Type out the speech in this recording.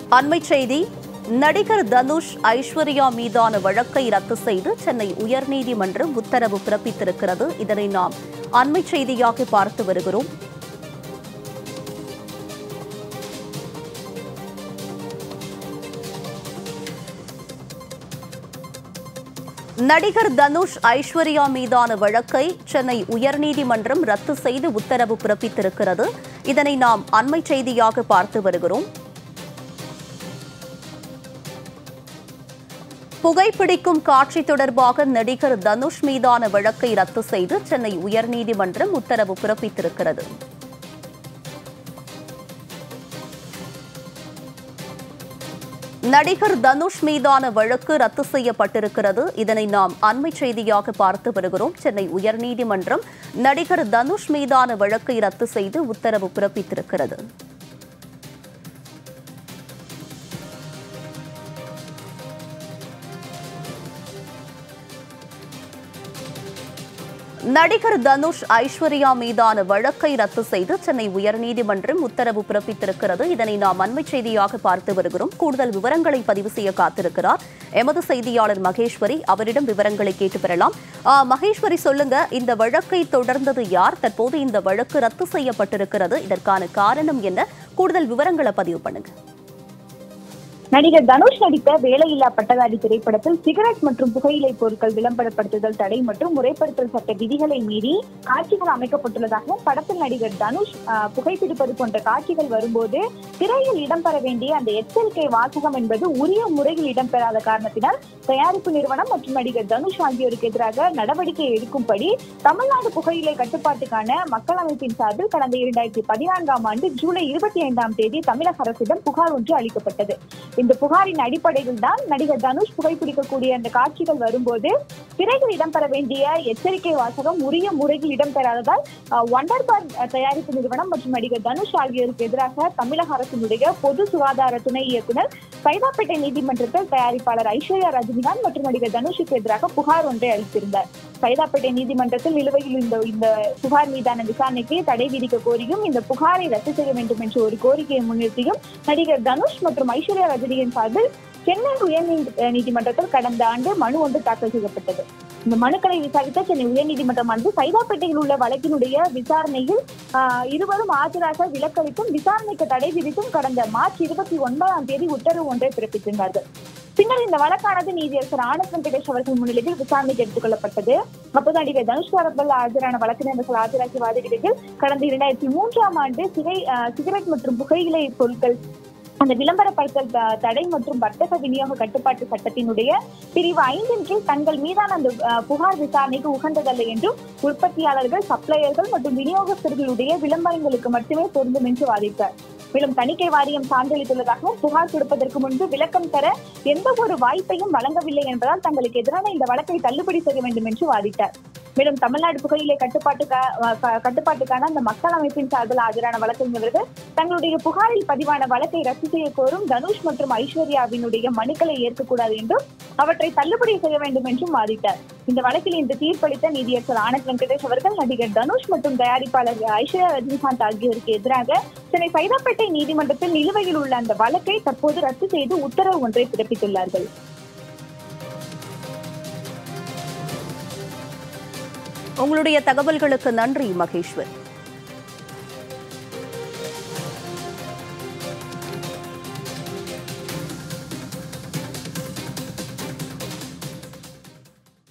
அண்மை செய்தி நடிகர் தனுஷ் ஐஸ்வர்யா மீதான வழக்கை ரத்து செய்து சென்னை உயர்நீதிமன்றம் உத்தரவு பிறப்பித்திருக்கிறது இதனை நாம் அண்மை செய்தியாக பார்த்து வருகிறோம் நடிகர் தனுஷ் ஐஸ்வர்யா மீதான வழக்கை சென்னை உயர்நீதிமன்றம் ரத்து செய்து உத்தரவு பிறப்பித்திருக்கிறது இதனை நாம் அண்மை செய்தியாக பார்த்து வருகிறோம் புகைப்பிடிக்கும் காட்சி தொடர்பாக நடிகர் தனுஷ் மீதான வழக்கை ரத்து செய்து சென்னை உயர்நீதிமன்றம் உத்தரவு பிறப்பித்திருக்கிறது நடிகர் தனுஷ் மீதான வழக்கு ரத்து செய்யப்பட்டிருக்கிறது இதனை நாம் அண்மை செய்தியாக பார்த்து வருகிறோம் சென்னை உயர்நீதிமன்றம் நடிகர் தனுஷ் மீதான வழக்கை ரத்து செய்து உத்தரவு பிறப்பித்திருக்கிறது நடிகர் தனுஷ் ஐஸ்வர்யா மீதான வழக்கை ரத்து செய்து சென்னை உயர்நீதிமன்றம் உத்தரவு பிறப்பித்திருக்கிறது இதனை நாம் அண்மை செய்தியாக பார்த்து வருகிறோம் கூடுதல் விவரங்களை பதிவு செய்ய காத்திருக்கிறார் எமது செய்தியாளர் மகேஸ்வரி அவரிடம் விவரங்களை கேட்டு பெறலாம் ஆ, மகேஸ்வரி சொல்லுங்க இந்த வழக்கை தொடர்ந்தது யார் தற்போது இந்த வழக்கு ரத்து செய்யப்பட்டிருக்கிறது இதற்கான காரணம் என்ன கூடுதல் விவரங்களை பதிவு பண்ணுங்க நடிகர் தனுஷ் நடித்த வேலையில்லா பட்டதாரி திரைப்படத்தில் சிகரெட் மற்றும் புகையிலை பொருட்கள் விளம்பரப்படுத்துதல் தடை மற்றும் முறைப்படுத்தல் சட்ட விதிகளை மீறி காட்சிகள் அமைக்கப்பட்டுள்ளதாகவும் படத்தில் நடிகர் தனுஷ் ஆஹ், புகைப்பிடிப்பது போன்ற காட்சிகள் வரும்போது திரையில் இடம்பெற வேண்டிய அந்த எச்சரிக்கை வாசகம் என்பது உரிய முறையில் இடம்பெறாத காரணத்தினால் தயாரிப்பு நிறுவனம் மற்றும் நடிகர் தனுஷ் ஆகியோருக்கு எதிராக நடவடிக்கை எடுக்கும்படி தமிழ்நாடு புகையிலை கட்டுப்பாட்டுக்கான மக்கள் அமைப்பின் சார்பில் கடந்த இரண்டாயிரத்தி பதினான்காம் ஆண்டு ஜூலை இருபத்தி ஐந்தாம் தேதி தமிழக அரசிடம் புகார் ஒன்று அளிக்கப்பட்டது இந்த புகாரின் அடிப்படையில் தான் நடிகர் தனுஷ் புகைப்பிடிக்கக்கூடிய அந்த காட்சிகள் வரும்போது திரையில் இடம்பெற வேண்டிய எச்சரிக்கை வாசகம் உரிய முறையில் இடம்பெறாததால் ஒண்டர் பார் தயாரிப்பு நிறுவனம் மற்றும் நடிகர் தனுஷ் ஆகியோருக்கு எதிராக தமிழக அரசினுடைய பொது சுகாதார துணை இயக்குனர் சைதாப்பேட்டை நீதிமன்றத்தில் தயாரிப்பாளர் ஐஸ்வர்யா ரஜினிகாந்த் மற்றும் நடிகர் தனுஷுக்கு எதிராக புகார் ஒன்றை அளித்திருந்தார் சைதாப்பேட்டை நீதிமன்றத்தில் நிலுவையில் இந்த இந்த புகார் மீதான விசாரணைக்கு தடை விதிக்க கோரியும் இந்த புகாரை ரத்து செய்ய வேண்டும் என்ற ஒரு கோரிக்கையை முன்னிறுத்தியும் நடிகர் தனுஷ் மற்றும் ஐஸ்வர்யா ரஜினியின் சார்பில் சென்னை உயர் நீதிமன்றத்தில் கடந்த ஆண்டு மனு ஒன்று தாக்கல் செய்யப்பட்டது இந்த மனுக்களை விசாரித்த சென்னை உயர்நீதிமன்றமானது சைதாப்பேட்டையில் உள்ள வழக்கினுடைய விசாரணையில் ஆஹ், இருவரும் ஆஜராக விலக்களித்தும் விசாரணைக்கு தடை விதித்தும் கடந்த மார்ச் இருபத்தி ஒன்பதாம் தேதி உத்தரவு ஒன்றை பிறப்பித்திருந்தார்கள் பின்னர் இந்த வழக்கானது நீதியரசர் ஆனந்த் வெங்கடேஷ் அவர்கள் முன்னிலையில் விசாரணைக்கு எடுத்துக் கொள்ளப்பட்டது அப்போது நடிகர் தனுஷ் தரப்பில் ஆஜரான வழக்கறிஞர்கள் ஆஜராகி வாதிடுகையில் கடந்த இரண்டாயிரத்தி மூன்றாம் ஆண்டு சிகை ஆஹ், சிகரெட் மற்றும் புகையிலை பொருட்கள் அந்த விளம்பரப்படுத்தல் த- தடை மற்றும் வர்த்தக விநியோக கட்டுப்பாட்டு சட்டத்தினுடைய பிரிவு ஐந்தின் கீழ் தங்கள் மீதான அந்த அஹ், புகார் விசாரணைக்கு உகந்ததல்ல என்றும் உற்பத்தியாளர்கள் சப்ளையர்கள் மற்றும் விநியோகஸ்தர்களுடைய விளம்பரங்களுக்கு மட்டுமே பொருந்தும் என்று வாதிட்டார் மேலும் தணிக்கை வாரியம் சான்றளித்துள்ளதாகவும் புகார் கொடுப்பதற்கு முன்பு விளக்கம் தர எந்த ஒரு வாய்ப்பையும் வழங்கவில்லை என்பதால் தங்களுக்கு எதிரான இந்த வழக்கை தள்ளுபடி செய்ய வேண்டும் என்று வாதிட்டார் மேலும் தமிழ்நாடு புகையிலை கட்டுப்பாட்டுக்கா க- கட்டுப்பாட்டுக்கான அந்த மக்கள் அமைப்பின் சார்பில் ஆஜரான வழக்கறிஞர்கள் தங்களுடைய புகாரில் பதிவான வழக்கை ரத்து செய்ய கோரும் தனுஷ் மற்றும் ஐஸ்வர்யாவினுடைய மனுக்களை ஏற்கக்கூடாது என்றும் அவற்றை தள்ளுபடி செய்ய வேண்டும் என்றும் வாதிட்டார் இந்த வழக்கில் இந்த தீர்ப்பளித்த நீதியரசர் ஆனந்த் வெங்கடேஷ் அவர்கள் நடிகர் தனுஷ் மற்றும் தயாரிப்பாளர் ஐஸ்வர்யா ரஜினிகாந்த் ஆகியோருக்கு எதிராக சென்னை சைதாப்பேட்டை நீதிமன்றத்தில் நிலுவையில் உள்ள அந்த வழக்கை தற்போது ரத்து செய்து உத்தரவு ஒன்றை பிறப்பித்துள்ளார்கள் உங்களுடைய தகவல்களுக்கு நன்றி மகேஸ்வர்